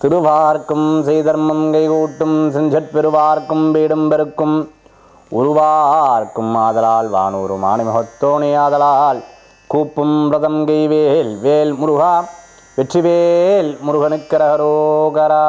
திருவார்க்கும் செய்தர்மம் கைகூட்டும் செஞ்சற் பெருவார்க்கும் வீடும் பெருக்கும் உருவார்க்கும் ஆதலால் வானூரும் ஆணிமுகத்தோணி ஆதலால் கூப்பும் ரதம் கைவேல் வேல் முருகா வெற்றிவேல் முருகனுக்கரகரோகரா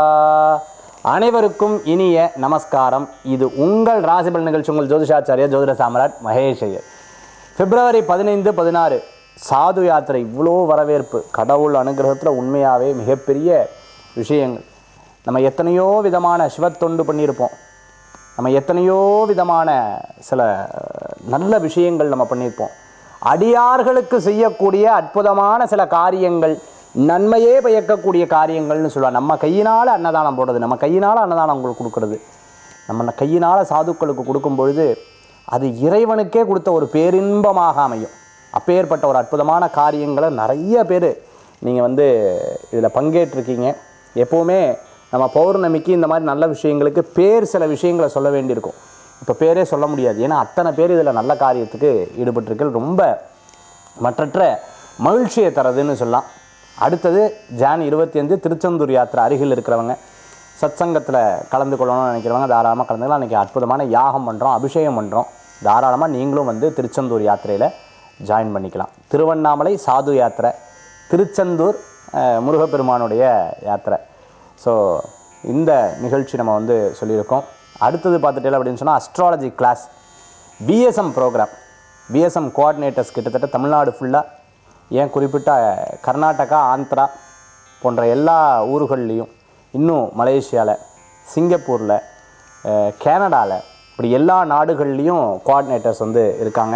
அனைவருக்கும் இனிய நமஸ்காரம் இது உங்கள் ராசிபல் நிகழ்ச்சி உங்கள் ஜோதிஷாச்சாரியா ஜோதிட சாம்ராட் மகேஷ் ஐயர் பிப்ரவரி பதினைந்து பதினாறு சாது யாத்திரை இவ்வளோ வரவேற்பு கடவுள் அனுகிரகத்தில் உண்மையாகவே மிகப்பெரிய விஷயங்கள் நம்ம எத்தனையோ விதமான சிவத்தொண்டு பண்ணியிருப்போம் நம்ம எத்தனையோ விதமான சில நல்ல விஷயங்கள் நம்ம பண்ணியிருப்போம் அடியார்களுக்கு செய்யக்கூடிய அற்புதமான சில காரியங்கள் நன்மையே பயக்கக்கூடிய காரியங்கள்னு சொல்லுவாங்க நம்ம கையினால் அன்னதானம் போடுறது நம்ம கையினால் அன்னதானம் உங்களுக்கு கொடுக்கறது நம்ம கையினால் சாதுக்களுக்கு கொடுக்கும் பொழுது அது இறைவனுக்கே கொடுத்த ஒரு பேரின்பமாக அமையும் அப்பேற்பட்ட ஒரு அற்புதமான காரியங்களை நிறைய பேர் நீங்கள் வந்து இதில் பங்கேற்றிருக்கீங்க எப்போவுமே நம்ம பௌர்ணமிக்கு இந்த மாதிரி நல்ல விஷயங்களுக்கு பேர் சில விஷயங்களை சொல்ல வேண்டியிருக்கும் இப்போ பேரே சொல்ல முடியாது ஏன்னா அத்தனை பேர் இதில் நல்ல காரியத்துக்கு ஈடுபட்டிருக்கள் ரொம்ப மற்றற்ற மகிழ்ச்சியை தரதுன்னு சொல்லலாம் அடுத்தது ஜான் இருபத்தி அஞ்சு திருச்செந்தூர் யாத்திரை அருகில் இருக்கிறவங்க சத்சங்கத்தில் கலந்து கொள்ளணும்னு நினைக்கிறவங்க தாராளமாக கலந்துக்கலாம் அன்றைக்கி அற்புதமான யாகம் பண்ணுறோம் அபிஷேகம் பண்ணுறோம் தாராளமாக நீங்களும் வந்து திருச்செந்தூர் யாத்திரையில் ஜாயின் பண்ணிக்கலாம் திருவண்ணாமலை சாது யாத்திரை திருச்செந்தூர் அஹ், முருகப்பெருமானுடைய யாத்திரை ஸோ இந்த நிகழ்ச்சி நம்ம வந்து சொல்லியிருக்கோம் அடுத்தது பார்த்துட்டே அப்படின்னு சொன்னால் astrology class BSM program BSM coordinators கிட்டத்தட்ட தமிழ்நாடு ஃபுல்லாக ஏன் குறிப்பிட்ட கர்நாடகா ஆந்திரா போன்ற எல்லா ஊர்கள்லேயும் இன்னும் மலேசியாவில் சிங்கப்பூரில் கேனடாவில் இப்படி எல்லா நாடுகள்லேயும் கோஆர்டினேட்டர்ஸ் வந்து இருக்காங்க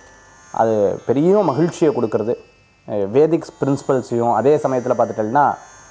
அது பெரிய மகிழ்ச்சியை கொடுக்கறது அஹ் வேதிக்ஸ் பிரின்சிபல்ஸையும் அதே சமயத்தில் பார்த்துட்டோம்னா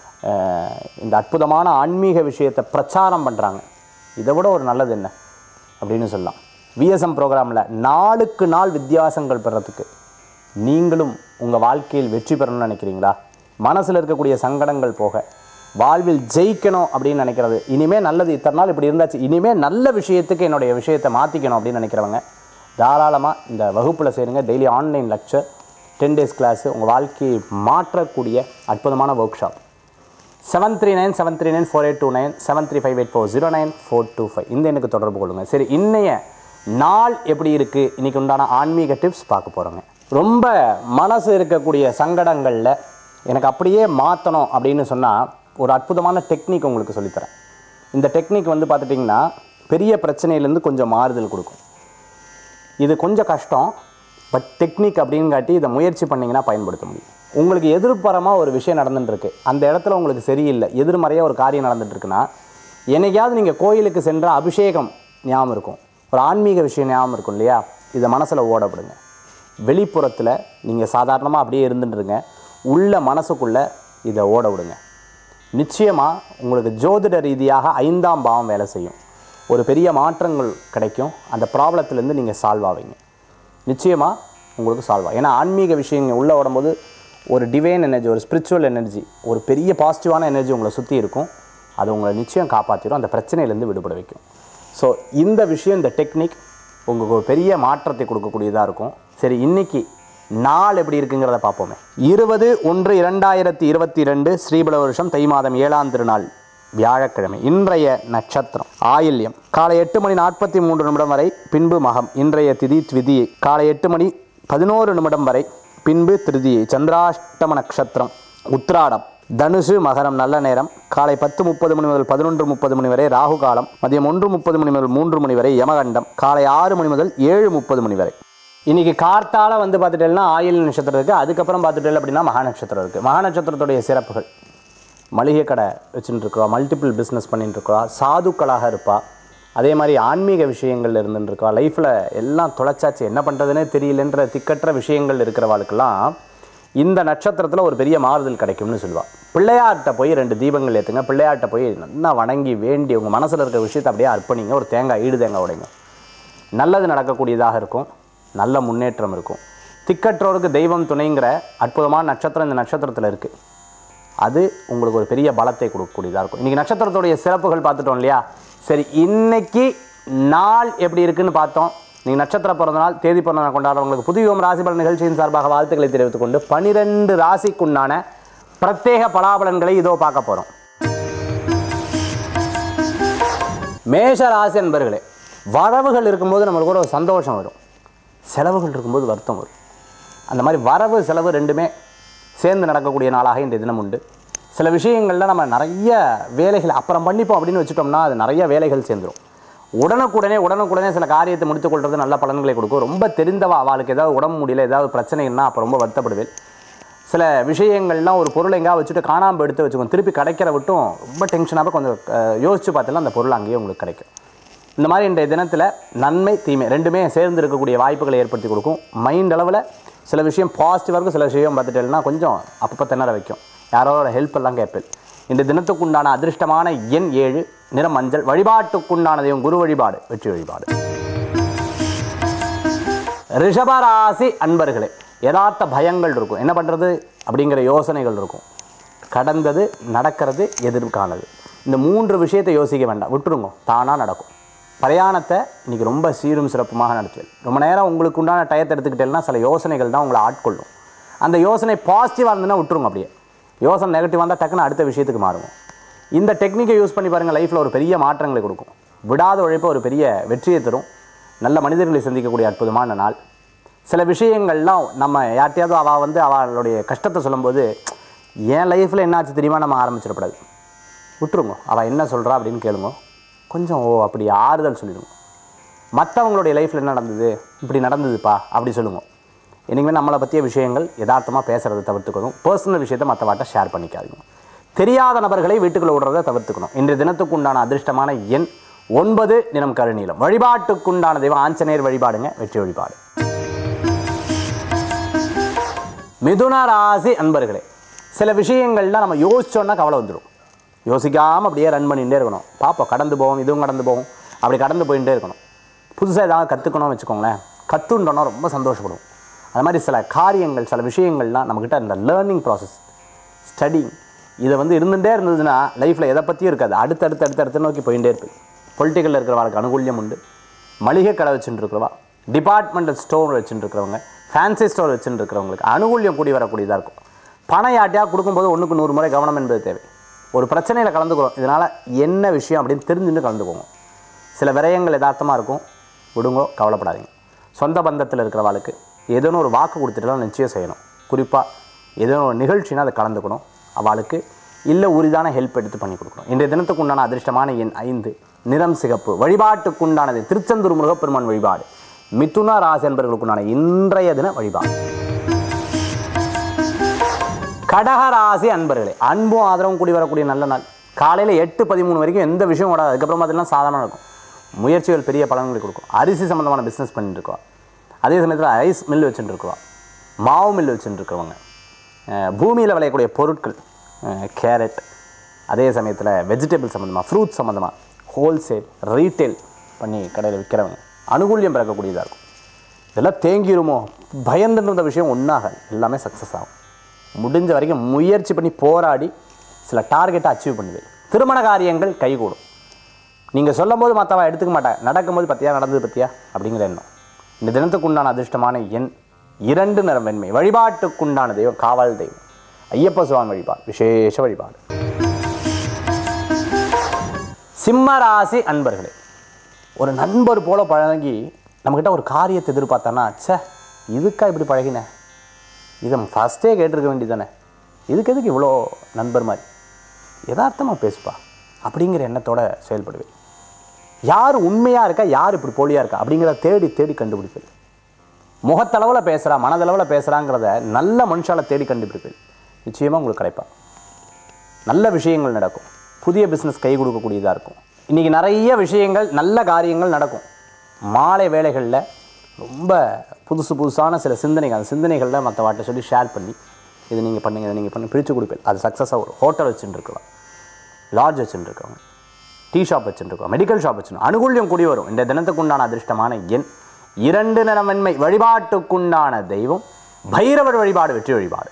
அஹ் இந்த அற்புதமான ஆன்மீக விஷயத்தை பிரச்சாரம் பண்ணுறாங்க இதை விட ஒரு நல்லது என்ன அப்படின்னு சொல்லலாம் விஎஸ்எம் ப்ரோக்ராமில் நாளுக்கு நாள் வித்தியாசங்கள் பெறத்துக்கு நீங்களும் உங்கள் வாழ்க்கையில் வெற்றி பெறணும்னு நினைக்கிறீங்களா மனசில் இருக்கக்கூடிய சங்கடங்கள் போக வாழ்வில் ஜெயிக்கணும் அப்படின்னு நினைக்கிறது இனிமேல் நல்லது இத்தனை நாள் இப்படி இருந்தாச்சு இனிமேல் நல்ல விஷயத்துக்கு என்னுடைய விஷயத்தை மாற்றிக்கணும் அப்படின்னு நினைக்கிறவங்க தாராளமாக இந்த வகுப்பில் சேருங்க daily online lecture ten days class உங்கள் வாழ்க்கையை மாற்றக்கூடிய அற்புதமான workshop seven three nine seven three nine four eight two nine seven three five eight four zero nine four two five இந்த எனக்கு தொடர்பு கொள்ளுங்க சரி இன்னைய நாள் எப்படி இருக்குது இன்னைக்கு உண்டான ஆன்மீக டிப்ஸ் பார்க்க போகிறோங்க ரொம்ப மனசு இருக்கக்கூடிய சங்கடங்களில் எனக்கு அப்படியே மாற்றணும் அப்படின்னு சொன்னால் ஒரு அற்புதமான டெக்னிக் உங்களுக்கு சொல்லித்தரேன் இந்த டெக்னிக் வந்து பார்த்துட்டிங்கன்னா பெரிய பிரச்சனையிலேருந்து கொஞ்சம் மாறுதல் கொடுக்கும் இது கொஞ்சம் கஷ்டம் பட் டெக்னிக் அப்படின்னு காட்டி இதை முயற்சி பண்ணிங்கன்னா பயன்படுத்த முடியும் உங்களுக்கு எதிர்ப்புறமாக ஒரு விஷயம் நடந்துட்டு இருக்கு அந்த இடத்துல உங்களுக்கு சரியில்லை எதிர்மறையாக ஒரு காரியம் நடந்துட்டு இருக்குன்னா என்னைக்காவது நீங்கள் கோயிலுக்கு சென்ற அபிஷேகம் ஞாபகம் இருக்கும் ஒரு ஆன்மீக விஷயம் ஞாபகம் இருக்கும் இல்லையா இதை மனசில் ஓடப்படுங்க வெளிப்புறத்தில் நீங்கள் சாதாரணமாக அப்படியே இருந்துட்டுருங்க உள்ள மனசுக்குள்ளே இதை ஓட விடுங்க நிச்சயமாக உங்களுக்கு ஜோதிட ரீதியாக ஐந்தாம் பாவம் வேலை செய்யும் ஒரு பெரிய மாற்றங்கள் கிடைக்கும் அந்த ப்ராப்ளத்துலேருந்து நீங்கள் சால்வ் ஆவீங்க நிச்சயமாக உங்களுக்கு சால்வ் ஆகும் ஏன்னா ஆன்மீக விஷயங்கள் உள்ளே வரும்போது ஒரு டிவைன் எனர்ஜி ஒரு ஸ்பிரிச்சுவல் எனர்ஜி ஒரு பெரிய பாசிட்டிவான எனர்ஜி உங்களை சுற்றி இருக்கும் அது உங்களை நிச்சயம் காப்பாற்றிடும் அந்த பிரச்சனையிலேருந்து விடுபட வைக்கும் ஸோ இந்த விஷயம் இந்த டெக்னிக் உங்களுக்கு ஒரு பெரிய மாற்றத்தை கொடுக்கக்கூடியதாக இருக்கும் சரி இன்னைக்கு நாள் எப்படி இருக்குங்கிறத பார்ப்போமே இருபது ஒன்று இரண்டாயிரத்தி இருபத்தி ரெண்டு ஸ்ரீபல வருஷம் தை மாதம் ஏழாம் திருநாள் வியாழக்கிழமை இன்றைய நட்சத்திரம் ஆயில்யம் காலை எட்டு மணி நாற்பத்தி மூன்று நிமிடம் வரை பின்பு மகம் இன்றைய திதி த்விதியை காலை எட்டு மணி பதினோரு நிமிடம் வரை பின்பு திருதியை சந்திராஷ்டம நட்சத்திரம் உத்ராடம் தனுசு மகரம் நல்ல நேரம் காலை பத்து முப்பது மணி முதல் பதினொன்று முப்பது மணி வரை ராகு காலம் மதியம் ஒன்று முப்பது மணி முதல் மூன்று மணி வரை யமகண்டம் காலை ஆறு மணி முதல் ஏழு முப்பது மணி வரை இன்னைக்கு கார்த்தால வந்து பார்த்துட்டேன்னா ஆயில் நட்சத்திரம் இருக்குது அதுக்கப்புறம் பார்த்துட்டேன் அப்படின்னா மகா நட்சத்திரம் இருக்குது மகா நட்சத்திரத்துடைய சிறப்புகள் மளிகை கடை வச்சுட்டு இருக்கிறா மல்டிபிள் பிஸ்னஸ் பண்ணிட்டு இருக்கிறா சாதுக்களாக இருப்பா அதே மாதிரி ஆன்மீக விஷயங்கள் இருந்துட்டு இருக்கா லைஃப்பில் எல்லாம் தொலைச்சாச்சு என்ன பண்ணுறதுனே தெரியலன்ற திக்கற்ற விஷயங்கள் இருக்கிறவாளுக்கெல்லாம் இந்த நட்சத்திரத்தில் ஒரு பெரிய மாறுதல் கிடைக்கும்னு சொல்லுவாள் பிள்ளையார்கிட்ட போய் ரெண்டு தீபங்கள் ஏற்றுங்க பிள்ளையார்கிட்ட போய் நல்லா வணங்கி வேண்டி உங்கள் மனசில் இருக்கிற விஷயத்தை அப்படியே அர்ப்பணிங்க ஒரு தேங்காய் ஈடு தேங்காய் உடைங்க நல்லது நடக்கக்கூடியதாக இருக்கும் நல்ல முன்னேற்றம் இருக்கும் திக்கற்றோருக்கு தெய்வம் துணைங்கிற அற்புதமான நட்சத்திரம் இந்த நட்சத்திரத்தில் இருக்குது அது உங்களுக்கு ஒரு பெரிய பலத்தை கொடுக்கக்கூடியதாக இருக்கும் இன்றைக்கி நட்சத்திரத்துடைய சிறப்புகள் பார்த்துட்டோம் இல்லையா சரி இன்னைக்கு நாள் எப்படி இருக்குன்னு பார்த்தோம் நீங்கள் நட்சத்திர பிறந்த நாள் தேதி பிறந்த நாள் கொண்டாடுறவங்களுக்கு புதியோம் ராசி பலன் நிகழ்ச்சியின் சார்பாக வாழ்த்துக்களை தெரிவித்துக் கொண்டு பனிரெண்டு ராசிக்குண்டான பிரத்யேக பலாபலன்களை இதோ பார்க்க போகிறோம் மேஷ ராசி என்பர்களே வரவுகள் இருக்கும்போது நம்மளுக்கு கூட ஒரு சந்தோஷம் வரும் செலவுகள் இருக்கும்போது வருத்தம் வரும் அந்த மாதிரி வரவு செலவு ரெண்டுமே சேர்ந்து நடக்கக்கூடிய நாளாக இன்றைய தினம் உண்டு சில விஷயங்களில் நம்ம நிறைய வேலைகள் அப்புறம் பண்ணிப்போம் அப்படின்னு வச்சுட்டோம்னா அது நிறைய வேலைகள் சேர்ந்துரும் உடனுக்குடனே உடனுக்குடனே சில காரியத்தை முடித்துக் கொள்வது நல்ல பலன்களை கொடுக்கும் ரொம்ப தெரிந்தவா அவளுக்கு ஏதாவது உடம்பு முடியல ஏதாவது பிரச்சனைன்னா அப்போ ரொம்ப வருத்தப்படுவேன் சில விஷயங்கள்லாம் ஒரு பொருளை எங்கேயா வச்சுட்டு காணாமல் எடுத்து வச்சுக்கோங்க திருப்பி கிடைக்கிற விட்டும் ரொம்ப டென்ஷனாக கொஞ்சம் அஹ், யோசிச்சு பார்த்தலாம் அந்த பொருள் அங்கேயே உங்களுக்கு கிடைக்கும் இந்த மாதிரி இன்றைய தினத்தில் நன்மை தீமை ரெண்டுமே சேர்ந்து இருக்கக்கூடிய வாய்ப்புகளை ஏற்படுத்தி கொடுக்கும் மைண்ட் அளவில் சில விஷயம் பாசிட்டிவாக இருக்கும் சில விஷயம் பார்த்துட்டேன்னா கொஞ்சம் அப்பப்போ திணற வைக்கும் யாரோட ஹெல்ப் எல்லாம் கேட்பேன் இந்த தினத்துக்குண்டான அதிர்ஷ்டமான எண் ஏழு நிறம் மஞ்சள் வழிபாட்டுக்குண்டான தெய்வம் குரு வழிபாடு வெற்றி வழிபாடு ரிஷபராசி அன்பர்களே யதார்த்த பயங்கள் இருக்கும் என்ன பண்ணுறது அப்படிங்கிற யோசனைகள் இருக்கும் கடந்தது நடக்கிறது எதிர்கானது இந்த மூன்று விஷயத்தை யோசிக்க வேண்டாம் விட்டுருங்க தானாக நடக்கும் பிரயாணத்தை இன்றைக்கி ரொம்ப சீரும் சிறப்புமாக நடத்துவேன் ரொம்ப நேரம் உங்களுக்கு உண்டான டயத்தை எடுத்துக்கிட்டேன்னா சில யோசனைகள் தான் உங்களை ஆட்கொள்ளும் அந்த யோசனை பாசிட்டிவாக இருந்ததுன்னா விட்டுருங்க அப்படியே யோசனை நெகட்டிவாக இருந்தால் டக்குன்னு அடுத்த விஷயத்துக்கு மாறுவோம் இந்த டெக்னிக்கை யூஸ் பண்ணி பாருங்கள் லைஃப்பில் ஒரு பெரிய மாற்றங்களை கொடுக்கும் விடாத உழைப்பு ஒரு பெரிய வெற்றியை தரும் நல்ல மனிதர்களை சந்திக்கக்கூடிய அற்புதமான நாள் சில விஷயங்கள்லாம் நம்ம யார்ட்டையாவது அவள் வந்து அவளுடைய கஷ்டத்தை சொல்லும்போது என் லைஃப்பில் என்னாச்சு தெரியுமா நம்ம ஆரம்பிச்சிடக்கூடாது விட்டுருங்க அவள் என்ன சொல்கிறா அப்படின்னு கேளுங்க கொஞ்சம் ஓ அப்படி ஆறுதல் சொல்லிடுங்க மற்றவங்களுடைய லைஃப்பில் என்ன நடந்தது இப்படி நடந்ததுப்பா அப்படி சொல்லுங்க இனிமேல் நம்மளை பற்றிய விஷயங்கள் யதார்த்தமாக பேசுகிறத தவிர்த்துக்கணும் பர்சனல் விஷயத்தை மற்றவாட்ட ஷேர் பண்ணிக்காதீங்க தெரியாத நபர்களை வீட்டுக்குள்ளே விடுறதை தவிர்த்துக்கணும் இன்றைய தினத்துக்கு உண்டான அதிர்ஷ்டமான எண் ஒன்பது நிறம் கருநீலம் வழிபாட்டுக்குண்டான தெய்வம் ஆஞ்சநேயர் வழிபாடுங்க வெற்றி வழிபாடு மிதுன ராசி அன்பர்களே சில விஷயங்கள்லாம் நம்ம யோசிச்சோன்னா கவலை வந்துடும் யோசிக்காமல் அப்படியே ரன் பண்ணிகிட்டே இருக்கணும் பார்ப்போம் கடந்து போவோம் இதுவும் கடந்து போவோம் அப்படி கடந்து போயிட்டே இருக்கணும் புதுசாக ஏதாவது கற்றுக்கணும்னு வச்சுக்கோங்களேன் கற்றுண்டோன்னா ரொம்ப சந்தோஷப்படுவோம் அது மாதிரி சில காரியங்கள் சில விஷயங்கள்லாம் நம்மக்கிட்ட இந்த லேர்னிங் ப்ராசஸ் ஸ்டடிங் இதை வந்து இருந்துகிட்டே இருந்ததுன்னா லைஃப்பில் எதை பற்றியும் இருக்காது அடுத்தடுத்து அடுத்து அடுத்து நோக்கி போயிட்டே இருப்பேன் பொலிட்டிக்கலில் இருக்கிறவங்களுக்கு அனுகூல்யம் உண்டு மளிகை கடை வச்சுட்டு இருக்கிறவா டிபார்ட்மெண்டல் ஸ்டோர் வச்சுட்டு இருக்கிறவங்க ஃபேன்சி ஸ்டோர் வச்சுட்டு இருக்கிறவங்களுக்கு அனுகூல்யம் கூடி வரக்கூடியதாக இருக்கும் பணம் யார்ட்டையா கொடுக்கும்போது ஒன்றுக்கு நூறு முறை கவனம் என்பது தேவை ஒரு பிரச்சனையில் கலந்துக்கிறோம் இதனால் என்ன விஷயம் அப்படின்னு தெரிஞ்சுன்னு கலந்துக்கோங்க சில விரயங்கள் யதார்த்தமாக இருக்கும் விடுங்கோ கவலைப்படாதீங்க சொந்த பந்தத்தில் இருக்கிறவாளுக்கு ஏதேனும் ஒரு வாக்கு கொடுத்துட்டுலாம் நிச்சயம் செய்யணும் குறிப்பாக ஏதேனும் ஒரு நிகழ்ச்சினா அதை கலந்துக்கணும் அவளுக்கு இல்லை உரிதான ஹெல்ப் எடுத்து பண்ணி கொடுக்கணும் இன்றைய தினத்துக்கு உண்டான அதிர்ஷ்டமான எண் ஐந்து நிறம் சிகப்பு வழிபாட்டுக்குண்டானது திருச்செந்தூர் முருகப்பெருமான் வழிபாடு மிதுன ராசி என்பவர்களுக்குண்டான இன்றைய தின வழிபாடு கடகராசி அன்பர்களே அன்பும் ஆதரவும் கூடி வரக்கூடிய நல்ல நாள் காலையில் எட்டு பதிமூணு வரைக்கும் எந்த விஷயம் ஓடாது அதுக்கப்புறம் பார்த்தீங்கன்னா சாதாரணம் இருக்கும் முயற்சிகள் பெரிய பலன்களை கொடுக்கும் அரிசி சம்மந்தமான பிஸ்னஸ் பண்ணிட்டு இருக்கோம் அதே சமயத்தில் ஐஸ் மில் வச்சுட்டு இருக்கோம் மாவு மில் வச்சுட்டு இருக்கிறவங்க பூமியில் விளையக்கூடிய பொருட்கள் கேரட் அதே சமயத்தில் வெஜிடபிள் சம்மந்தமாக ஃப்ரூட் சம்மந்தமாக ஹோல்சேல் ரீட்டைல் பண்ணி கடையில் விற்கிறவங்க அனுகூல்யம் பிறக்கக்கூடியதாக இருக்கும் இதெல்லாம் தேங்கிருமோ பயந்துட்டு இருந்த விஷயம் ஒன்றாகாது எல்லாமே சக்ஸஸ் ஆகும் முடிஞ்ச வரைக்கும் முயற்சி பண்ணி போராடி சில டார்கெட்டை அச்சீவ் பண்ணுவேன் திருமண காரியங்கள் கைகூடும் நீங்கள் சொல்லும் போது மற்றவா எடுத்துக்க மாட்டாங்க நடக்கும்போது பத்தியா நடந்தது பத்தியா அப்படிங்கிற எண்ணம் இந்த தினத்துக்கு உண்டான அதிர்ஷ்டமான எண் இரண்டு நிறம் வெண்மை வழிபாட்டுக்குண்டான தெய்வம் காவல் தெய்வம் ஐயப்ப சுவாமி வழிபாடு விசேஷ வழிபாடு சிம்ம ராசி அன்பர்களே ஒரு நண்பர் போல பழகி நம்மக்கிட்ட ஒரு காரியத்தை எதிர்பார்த்தானா ச்சே இதுக்கா இப்படி பழகினேன் இதை ஃபஸ்ட்டே கேட்டிருக்க வேண்டியதானே இதுக்கு எதுக்கு இவ்வளோ நண்பர் மாதிரி யதார்த்தமாக பேசுப்பா அப்படிங்கிற எண்ணத்தோட செயல்படுவேன் யார் உண்மையாக இருக்கா யார் இப்படி போலியாக இருக்கா அப்படிங்கிறத தேடி தேடி கண்டுபிடிப்பேன் முகத்தளவில் பேசுகிறா மனதளவில் பேசுகிறாங்கிறத நல்ல மனுஷால தேடி கண்டுபிடிப்பேன் நிச்சயமாக உங்களுக்கு கிடைப்பா நல்ல விஷயங்கள் நடக்கும் புதிய பிஸ்னஸ் கை கொடுக்கக்கூடியதாக இருக்கும் இன்றைக்கி நிறைய விஷயங்கள் நல்ல காரியங்கள் நடக்கும் மாலை வேளைகளில் ரொம்ப புதுசு புதுசான சில சிந்தனைகள் அந்த சிந்தனைகளில் மற்ற வாட்டை சொல்லி ஷேர் பண்ணி இது நீங்கள் பண்ணுங்க இதை நீங்கள் பண்ணி பிரித்து கொடுப்பேன் அது சக்ஸஸாக வரும் ஹோட்டல் வச்சுட்டு இருக்கலாம் லாட்ஜ் வச்சுட்டு இருக்கவங்க டீ ஷாப் வச்சுட்டு இருக்கோம் மெடிக்கல் ஷாப் வச்சுருக்கோம் அனுகூல்யம் கூடி வரும் இந்த தினத்துக்குண்டான அதிர்ஷ்டமான எண் இரண்டு நிறமென்மை வழிபாட்டுக்குண்டான தெய்வம் பைரவர் வழிபாடு வெற்றி வழிபாடு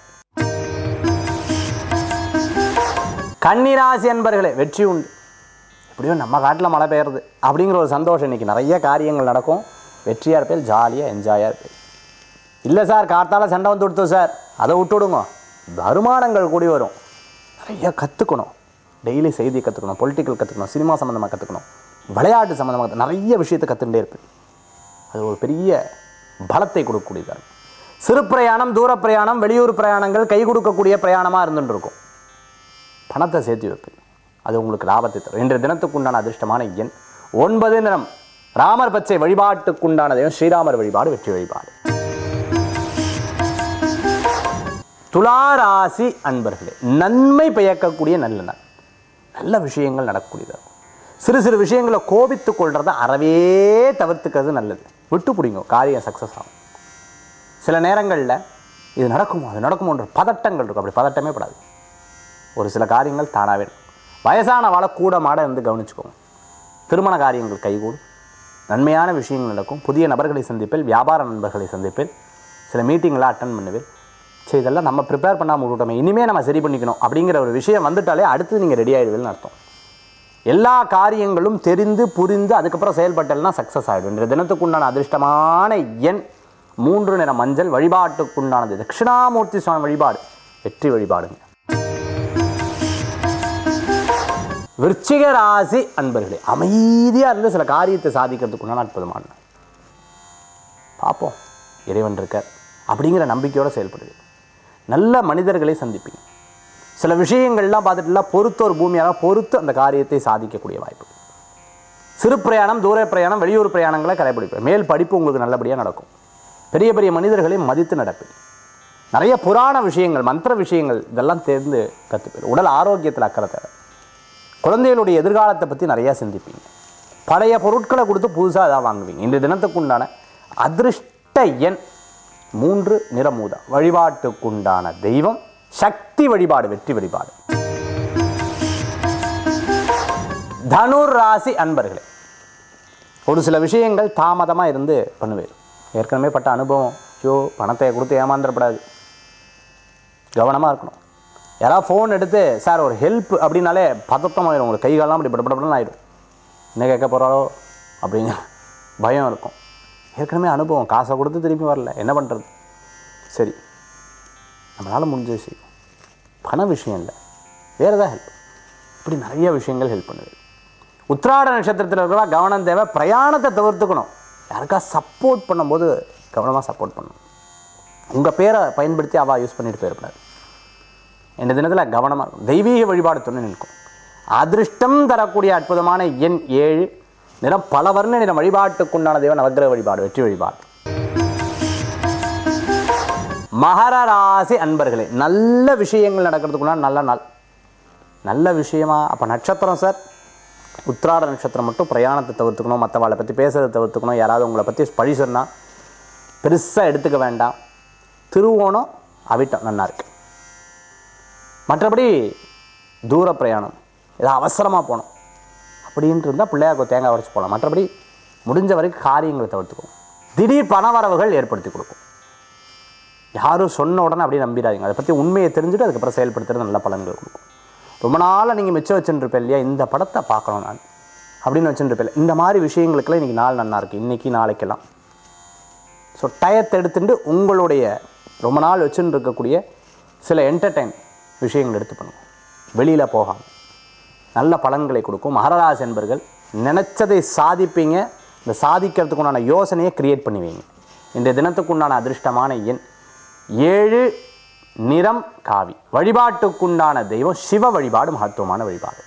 கன்னிராசி என்பர்களே வெற்றி உண்டு எப்படியோ நம்ம காட்டில் மழை பெய்யுறது அப்படிங்கிற ஒரு சந்தோஷம் இன்றைக்கி நிறைய காரியங்கள் நடக்கும் வெற்றியாக இருப்பேன் ஜாலியாக என்ஜாயாக இருப்பேன் இல்லை சார் காத்தால சண்டை வந்து கொடுத்தோம் சார் அதை விட்டு விடுங்க வருமானங்கள் கூடி வரும் நிறைய கற்றுக்கணும் டெய்லி செய்தி கற்றுக்கணும் பொலிட்டிக்கல் கற்றுக்கணும் சினிமா சம்மந்தமாக கற்றுக்கணும் விளையாட்டு சம்மந்தமாக நிறைய விஷயத்தை கற்றுக்கிட்டே இருப்பேன் அது ஒரு பெரிய பலத்தை கொடுக்கக்கூடியதாக இருக்கும் சிறு பிரயாணம் தூர பிரயாணம் வெளியூர் பிரயாணங்கள் கை கொடுக்கக்கூடிய பிரயாணமாக இருந்துட்டு இருக்கும் பணத்தை சேர்த்து வைப்பேன் அது உங்களுக்கு லாபத்தை தரும் இன்றைய தினத்துக்குண்டான அதிர்ஷ்டமான எண் ஒன்பது நிறம் ராமர் பச்சை வழிபாட்டுக்குண்டான தெய்வம் ஸ்ரீராமர் வழிபாடு வெற்றி வழிபாடு துளாராசி அன்பர்களே நன்மை பயக்கக்கூடிய நல்ல நாள் நல்ல விஷயங்கள் நடக்கக்கூடியதாக இருக்கும் சிறு சிறு விஷயங்களை கோபித்து கொள்றதை அறவே தவிர்த்துக்கிறது நல்லது விட்டு பிடிங்க காரியம் சக்ஸஸ் ஆகும் சில நேரங்களில் இது நடக்குமோ அது நடக்குமோன்ற பதட்டங்கள் இருக்கும் அப்படி பதட்டமே படாது ஒரு சில காரியங்கள் தானாகவே நடக்கும். வயசான வாழை கூட மாட இருந்து கவனிச்சுக்கோங்க திருமண காரியங்கள் கைகூடும் நன்மையான விஷயங்கள் நடக்கும் புதிய நபர்களை சந்திப்பேன் வியாபார நண்பர்களை சந்திப்பேன் சில மீட்டிங்லாம் அட்டன் பண்ணுவேன் சரி இதெல்லாம் நம்ம ப்ரிப்பேர் பண்ணாமல் விட்டுட்டோமே இனிமேல் நம்ம சரி பண்ணிக்கணும் அப்படிங்கிற ஒரு விஷயம் வந்துட்டாலே அடுத்து நீங்கள் ரெடி ஆகிடுவீங்கன்னு அர்த்தம் எல்லா காரியங்களும் தெரிந்து புரிந்து அதுக்கப்புறம் செயல்பட்டல்னா சக்ஸஸ் ஆகிடும் இன்றைய தினத்துக்குண்டான அதிர்ஷ்டமான எண் மூன்று நிற மஞ்சள் வழிபாட்டுக்குண்டானது தட்சிணாமூர்த்தி சுவாமி வழிபாடு வெற்றி வழிபாடுங்க விருச்சிக ராசி அன்பர்களே அமைதியாக இருந்து சில காரியத்தை சாதிக்கிறதுக்குண்டான அற்புதமான நாள். பார்ப்போம் இறைவன் இருக்கார் அப்படிங்கிற நம்பிக்கையோடு செயல்படுது நல்ல மனிதர்களை சந்திப்பீங்க சில விஷயங்கள்லாம் பார்த்துட்டுலாம் பொறுத்து ஒரு பூமியாக பொறுத்து அந்த காரியத்தை சாதிக்கக்கூடிய வாய்ப்பு சிறு பிரயாணம் தூர பிரயாணம் வெளியூர் பிரயாணங்களை கடைபிடிப்பேன் மேல் படிப்பு உங்களுக்கு நல்லபடியாக நடக்கும் பெரிய பெரிய மனிதர்களை மதித்து நடப்பேன் நிறைய புராண விஷயங்கள் மந்திர விஷயங்கள் இதெல்லாம் தேர்ந்து கற்றுப்பேன் உடல் ஆரோக்கியத்தில் அக்கறை தேவை குழந்தைகளுடைய எதிர்காலத்தை பற்றி நிறையா சிந்திப்பீங்க பழைய பொருட்களை கொடுத்து புதுசாக எதாவது வாங்குவீங்க இந்த தினத்துக்குண்டான அதிர்ஷ்ட எண் மூன்று நிறமூதா வழிபாட்டுக்குண்டான தெய்வம் சக்தி வழிபாடு வெற்றி வழிபாடு தனுர் ராசி அன்பர்களே ஒரு சில விஷயங்கள் தாமதமாக இருந்து பண்ணுவேன் ஏற்கனவே பட்ட அனுபவம் ஐயோ பணத்தை கொடுத்து ஏமாந்துடப்படாது கவனமாக இருக்கணும் யாராவது ஃபோன் எடுத்து சார் ஒரு ஹெல்ப் அப்படின்னாலே பதட்டம் ஆயிடும் உங்களுக்கு கைகாலெலாம் அப்படி படப்படப்படன்னு ஆயிடும் என்ன கேட்க போகிறாரோ அப்படிங்க பயம் இருக்கும் ஏற்கனவே அனுபவம் காசை கொடுத்து திருப்பி வரல என்ன பண்ணுறது சரி நம்மளால் முடிஞ்சது செய்யும் பண விஷயம் இல்லை வேறு ஏதாவது ஹெல்ப் இப்படி நிறைய விஷயங்கள் ஹெல்ப் பண்ணுது உத்திராட நட்சத்திரத்தில் இருக்கிற கவனம் தேவை பிரயாணத்தை தவிர்த்துக்கணும் யாருக்கா சப்போர்ட் பண்ணும்போது கவனமாக சப்போர்ட் பண்ணணும் உங்கள் பேரை பயன்படுத்தி அவள் யூஸ் பண்ணிட்டு போயிடக்கூடாது இந்த தினத்தில் கவனமாக இருக்கும் தெய்வீக வழிபாடு துணை நிற்கும் அதிர்ஷ்டம் தரக்கூடிய அற்புதமான எண் ஏழு நிறம் பல வர்ண நிறம் வழிபாட்டுக்குண்டான தெய்வம் நவக்கிரக வழிபாடு வெற்றி வழிபாடு மகர ராசி அன்பர்களே நல்ல விஷயங்கள் நடக்கிறதுக்குள்ள நல்ல நாள் நல்ல விஷயமா அப்போ நட்சத்திரம் சார் உத்திராட நட்சத்திரம் மட்டும் பிரயாணத்தை தவிர்த்துக்கணும் மற்றவாளை பற்றி பேசுறதை தவிர்த்துக்கணும் யாராவது உங்களை பற்றி பழி சொன்னால் பெருசாக எடுத்துக்க வேண்டாம் திருவோணம் அவிட்டம் நல்லா இருக்கு மற்றபடி தூர பிரயாணம் ஏதோ அவசரமாக போகணும் அப்படின்ட்டு இருந்தால் பிள்ளையாருக்கு தேங்காய் உடைச்சு போகலாம் மற்றபடி முடிஞ்ச வரைக்கும் காரியங்களை தவிர்த்துக்கும் திடீர் பணவரவுகள் ஏற்படுத்தி கொடுக்கும் யாரும் சொன்ன உடனே அப்படியே நம்பிடாதீங்க அதை பற்றி உண்மையை தெரிஞ்சுட்டு அதுக்கப்புறம் செயல்படுத்துறது நல்ல பலன்கள் கொடுக்கும் ரொம்ப நாளாக நீங்கள் மிச்சம் வச்சுருப்பேன் இல்லையா இந்த படத்தை பார்க்கணும் நான் அப்படின்னு வச்சுருப்பேன் இந்த மாதிரி விஷயங்களுக்கெல்லாம் இன்றைக்கி நாள் நல்லா இருக்குது இன்றைக்கி நாளைக்கெல்லாம் ஸோ டயத்தை எடுத்துட்டு உங்களுடைய ரொம்ப நாள் வச்சுன்னு இருக்கக்கூடிய சில என்டர்டைன் விஷயங்கள் எடுத்து பண்ணுங்க வெளியில் போகாம நல்ல பலன்களை கொடுக்கும் மகராஜ் என்பர்கள் நினச்சதை சாதிப்பீங்க இந்த சாதிக்கிறதுக்கு உண்டான யோசனையை கிரியேட் பண்ணுவீங்க இன்றைய தினத்துக்கு உண்டான அதிர்ஷ்டமான எண் ஏழு நிறம் காவி வழிபாட்டுக்குண்டான தெய்வம் சிவ வழிபாடு மகத்துவமான வழிபாடு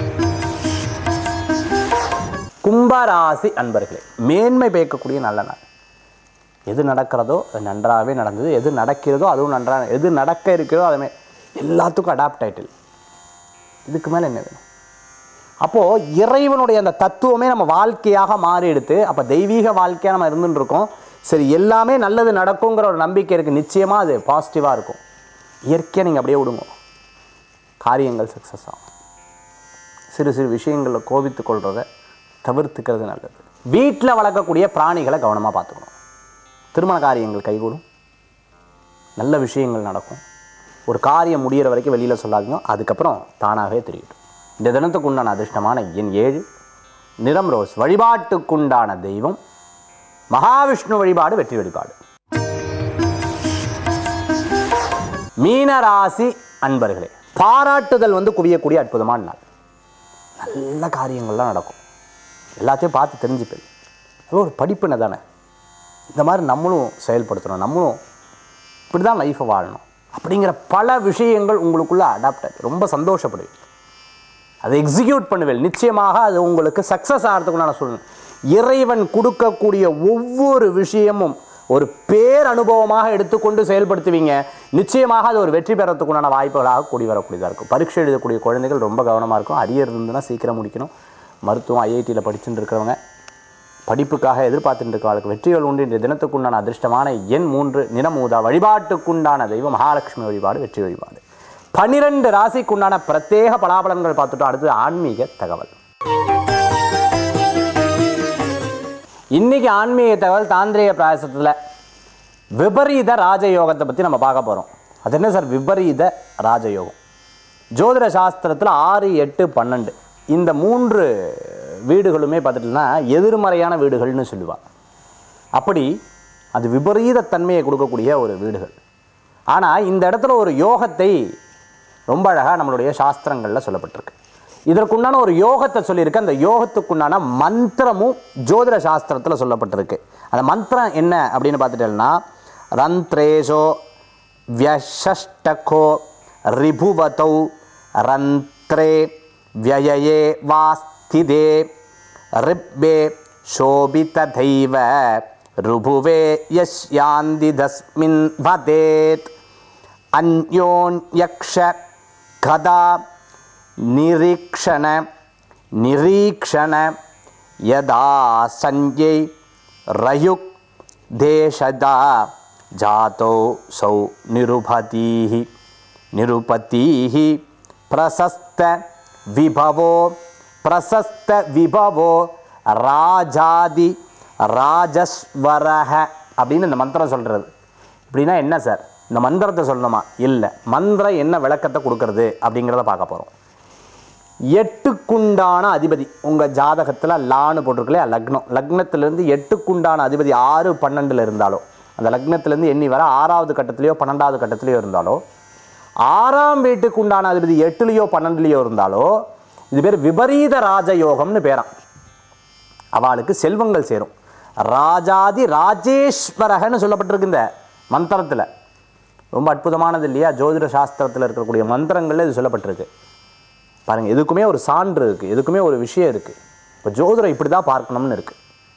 கும்பராசி அன்பர்களே மேன்மை பயக்கக்கூடிய நல்ல நாள் எது நடக்கிறதோ அது நன்றாகவே நடந்தது எது நடக்கிறதோ அதுவும் நன்றாக எது நடக்க இருக்கிறதோ அதுமே எல்லாத்துக்கும் அடாப்ட் ஆயிட்டு இதுக்கு மேலே என்ன வேணும் அப்போது இறைவனுடைய அந்த தத்துவமே நம்ம வாழ்க்கையாக மாறி எடுத்து அப்போ தெய்வீக வாழ்க்கையாக நம்ம இருந்துட்டு இருக்கோம் சரி எல்லாமே நல்லது நடக்குங்கிற ஒரு நம்பிக்கை இருக்குது நிச்சயமாக அது பாசிட்டிவாக இருக்கும் இயற்கையாக நீங்கள் அப்படியே விடுங்க காரியங்கள் சக்ஸஸ் ஆகும் சிறு சிறு விஷயங்களில் கோபித்து கொள்றதை தவிர்த்துக்கிறது நல்லது வீட்டில் வளர்க்கக்கூடிய பிராணிகளை கவனமாக பார்த்துக்கணும் திருமண காரியங்கள் கைகூடும் நல்ல விஷயங்கள் நடக்கும் ஒரு காரியம் முடியிற வரைக்கும் வெளியில் சொல்லாதீங்க அதுக்கப்புறம் தானாகவே தெரியட்டும் இந்த தினத்துக்கு உண்டான அதிர்ஷ்டமான எண் ஏழு நிறம் ரோஸ் வழிபாட்டுக்குண்டான தெய்வம் மகாவிஷ்ணு வழிபாடு வெற்றி வழிபாடு மீனராசி அன்பர்களே பாராட்டுதல் வந்து குவியக்கூடிய அற்புதமான நாள் நல்ல காரியங்கள்லாம் நடக்கும் எல்லாத்தையும் பார்த்து தெரிஞ்சுப்பேன் அது ஒரு படிப்பினை தானே இந்த மாதிரி நம்மளும் செயல்படுத்தணும் நம்மளும் இப்படி தான் லைஃப்பை வாழணும் அப்படிங்கிற பல விஷயங்கள் உங்களுக்குள்ளே அடாப்ட் ஆகி ரொம்ப சந்தோஷப்படுவீங்க அதை எக்ஸிக்யூட் பண்ணுவேன் நிச்சயமாக அது உங்களுக்கு சக்ஸஸ் ஆகிறதுக்கு நான் சொல்லுவேன் இறைவன் கொடுக்கக்கூடிய ஒவ்வொரு விஷயமும் ஒரு பேர் அனுபவமாக எடுத்துக்கொண்டு செயல்படுத்துவீங்க நிச்சயமாக அது ஒரு வெற்றி பெறத்துக்குண்டான வாய்ப்புகளாக கூடி வரக்கூடியதாக இருக்கும் பரீட்சை எழுதக்கூடிய குழந்தைகள் ரொம்ப கவனமாக இருக்கும் அரியர் இருந்துன்னா சீக்கிரம் முடிக்கணும் மருத்துவம் ஐஐடியில் படிச்சுட்டு இருக்கிறவங்க படிப்புக்காக எதிர்பார்த்துட்டு இருக்கிறவர்களுக்கு வெற்றிகள் உண்டு இன்றைய தினத்துக்குண்டான அதிர்ஷ்டமான எண் மூன்று நிறமூதா வழிபாட்டுக்குண்டான தெய்வம் மகாலட்சுமி வழிபாடு வெற்றி வழிபாடு பன்னிரண்டு ராசிக்குண்டான பிரத்யேக பலாபலன்கள் பார்த்துட்டோம் அடுத்து ஆன்மீக தகவல் இன்னைக்கு ஆன்மீக தகவல் தாந்திரிக பிராயசத்தில் விபரீத ராஜயோகத்தை பற்றி நம்ம பார்க்க போகிறோம் அது என்ன சார் விபரீத ராஜயோகம் ஜோதிட சாஸ்திரத்தில் ஆறு எட்டு பன்னெண்டு இந்த மூன்று வீடுகளுமே பார்த்துட்டோம்னா எதிர்மறையான வீடுகள்னு சொல்லுவாள் அப்படி அது விபரீத தன்மையை கொடுக்கக்கூடிய ஒரு வீடுகள் ஆனால் இந்த இடத்துல ஒரு யோகத்தை ரொம்ப அழகாக நம்மளுடைய சாஸ்திரங்களில் சொல்லப்பட்டிருக்கு இதற்குண்டான ஒரு யோகத்தை சொல்லியிருக்கு அந்த யோகத்துக்குண்டான மந்திரமும் ஜோதிட சாஸ்திரத்தில் சொல்லப்பட்டிருக்கு அந்த மந்திரம் என்ன அப்படின்னு பார்த்துட்டேன்னா ரந்த்ரேஷோ வியஷஷ்டகோ ரிபுவதௌ ரந்த்ரே வியயே வாஸ்திதே ரிப்பே शोभितथैव ऋभुवे यस्यान्दिदस्मिन् वदेत् अन्योन्यक्ष कदा निरीक्षण निरीक्षण यदा सञ्जै रयुक् देशदा जातौ सौ निरुपतीः निरुपतीः प्रशस्त विभवो பிரசஸ்த விபவோ ராஜாதி ராஜஸ்வரஹ அப்படின்னு இந்த மந்திரம் சொல்கிறது இப்படின்னா என்ன சார் இந்த மந்திரத்தை சொல்லணுமா இல்லை மந்திரம் என்ன விளக்கத்தை கொடுக்கறது அப்படிங்கிறத பார்க்க போகிறோம் எட்டுக்குண்டான அதிபதி உங்கள் ஜாதகத்தில் லான்னு போட்டிருக்கலையா லக்னம் லக்னத்திலேருந்து எட்டுக்குண்டான அதிபதி ஆறு பன்னெண்டில் இருந்தாலோ அந்த லக்னத்திலேருந்து எண்ணி வர ஆறாவது கட்டத்திலையோ பன்னெண்டாவது கட்டத்திலையோ இருந்தாலோ ஆறாம் வீட்டுக்கு உண்டான அதிபதி எட்டுலேயோ பன்னெண்டுலேயோ இருந்தாலோ இது பேர் விபரீத ராஜயோகம்னு பேராம் அவளுக்கு செல்வங்கள் சேரும் ராஜாதி ராஜேஸ்வரகன்னு சொல்லப்பட்டிருக்கு இந்த மந்திரத்தில் ரொம்ப அற்புதமானது இல்லையா ஜோதிட சாஸ்திரத்தில் இருக்கக்கூடிய மந்திரங்களில் இது சொல்லப்பட்டிருக்கு பாருங்கள் இதுக்குமே ஒரு சான்று இருக்குது இதுக்குமே ஒரு விஷயம் இருக்குது இப்போ ஜோதிடம் இப்படி தான் பார்க்கணும்னு இருக்குது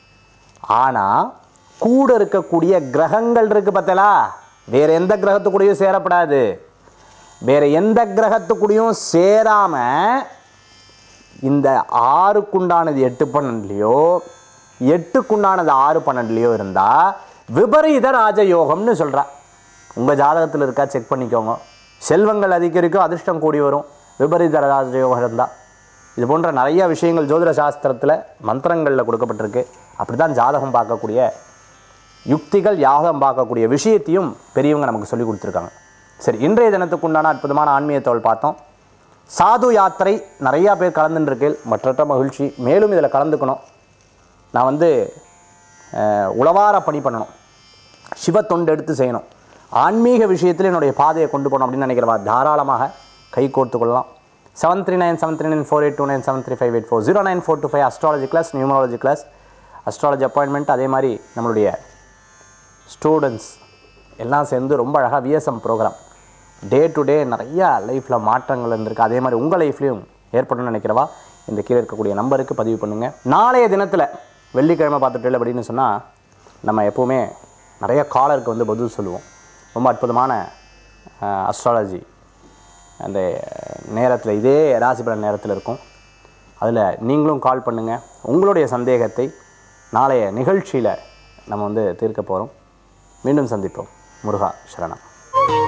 ஆனால் கூட இருக்கக்கூடிய கிரகங்கள் இருக்குது பார்த்தலா வேற எந்த கிரகத்துக்கூடயும் சேரப்படாது வேற எந்த கிரகத்துக்கூடயும் சேராமல் இந்த ஆறுக்குண்டானது எட்டு பன்னெண்டுலையோ எட்டுக்குண்டானது ஆறு பன்னெண்டுலையோ இருந்தால் விபரீத ராஜயோகம்னு சொல்கிறா உங்கள் ஜாதகத்தில் இருக்கா செக் பண்ணிக்கோங்க செல்வங்கள் அதிகரிக்கும் அதிர்ஷ்டம் கூடி வரும் விபரீத ராஜயோகம் இருந்தால் இது போன்ற நிறைய விஷயங்கள் ஜோதிட சாஸ்திரத்தில் மந்திரங்களில் கொடுக்கப்பட்டிருக்கு அப்படி தான் ஜாதகம் பார்க்கக்கூடிய யுக்திகள் யாகம் பார்க்கக்கூடிய விஷயத்தையும் பெரியவங்க நமக்கு சொல்லி கொடுத்துருக்காங்க சரி இன்றைய தினத்துக்குண்டான அற்புதமான ஆன்மீக தோல் பார்த்தோம் சாது யாத்திரை நிறையா பேர் கலந்துருக்கேன் மற்றற்ற மகிழ்ச்சி மேலும் இதில் கலந்துக்கணும் நான் வந்து அஹ், உளவார பணி பண்ணணும் சிவ தொண்டு எடுத்து செய்யணும் ஆன்மீக விஷயத்தில் என்னுடைய பாதையை கொண்டு போகணும் அப்படின்னு நினைக்கிறவா தாராளமாக கை கோர்த்து கொள்ளலாம் seven three nine seven three nine four eight two nine seven three five eight four zero nine four two five astrology class numerology class astrology appointment அதே மாதிரி நம்மளுடைய ஸ்டூடெண்ட்ஸ் எல்லாம் சேர்ந்து ரொம்ப அழகாக VSM program day to day நிறையா லைஃப்பில் மாற்றங்கள் இருந்திருக்கு அதே மாதிரி உங்கள் லைஃப்லையும் ஏற்படணும்னு நினைக்கிறவா இந்த கீழே இருக்கக்கூடிய நம்பருக்கு பதிவு பண்ணுங்கள் நாளைய தினத்தில் வெள்ளிக்கிழமை பார்த்துட்டு அப்படின்னு சொன்னால் நம்ம எப்போவுமே நிறைய காலருக்கு வந்து பதில் சொல்லுவோம் ரொம்ப அற்புதமான அஸ்ட்ராலஜி அந்த நேரத்தில் இதே ராசிபலன் நேரத்தில் இருக்கும் அதில் நீங்களும் கால் பண்ணுங்கள் உங்களுடைய சந்தேகத்தை நாளைய நிகழ்ச்சியில் நம்ம வந்து தீர்க்க போகிறோம் மீண்டும் சந்திப்போம் முருகா சரணம்